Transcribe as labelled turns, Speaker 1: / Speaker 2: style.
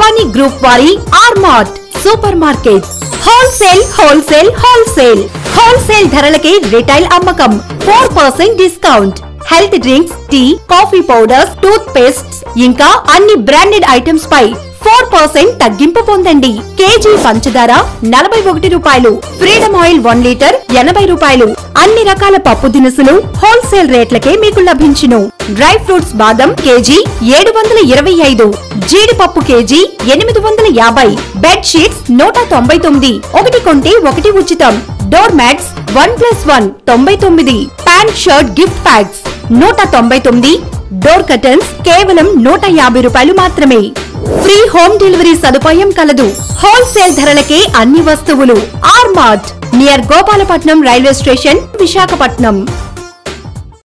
Speaker 1: Bhavani group వారి R Mart supermarket wholesale wholesale wholesale wholesale ధరలకే retail అమ్మకం four percent discount health drinks tea coffee powders toothpaste ఇంకా అన్ని branded items పై four percent తగ్గింపు పొందండి కేజీ పంచదార నలభై ఒకటి రూపాయలు ఫ్రీడమ్ ఆయిల్ వన్ లీటర్ ఎనభై రూపాయలు అన్ని రకాల పప్పు దినుసులు హోల్సేల్ రేట్లకే మీకు లభించును డ్రై ఫ్రూట్స్ బాదం కేజీ ఏడు వందల ఇరవై ఐదు జీడిపప్పు కేజీ ఎనిమిది వందల యాభై బెడ్ షీట్స్ నూట తొంభై తొమ్మిది ఒకటి కొంటే ఒకటి ఉచితం door mats one plus one తొంభై తొమ్మిది ప్యాంట్ షర్ట్ గిఫ్ట్ ప్యాక్స్ నూట తొంభై తొమ్మిది డోర్ కర్టన్స్ కేవలం నూట యాభై రూపాయలు మాత్రమే ఫ్రీ హోమ్ డెలివరీ సదుపాయం కలదు హోల్సేల్ ధరలకే అన్ని వస్తువులు R Mart near Gopalapatnam railway station Visakhapatnam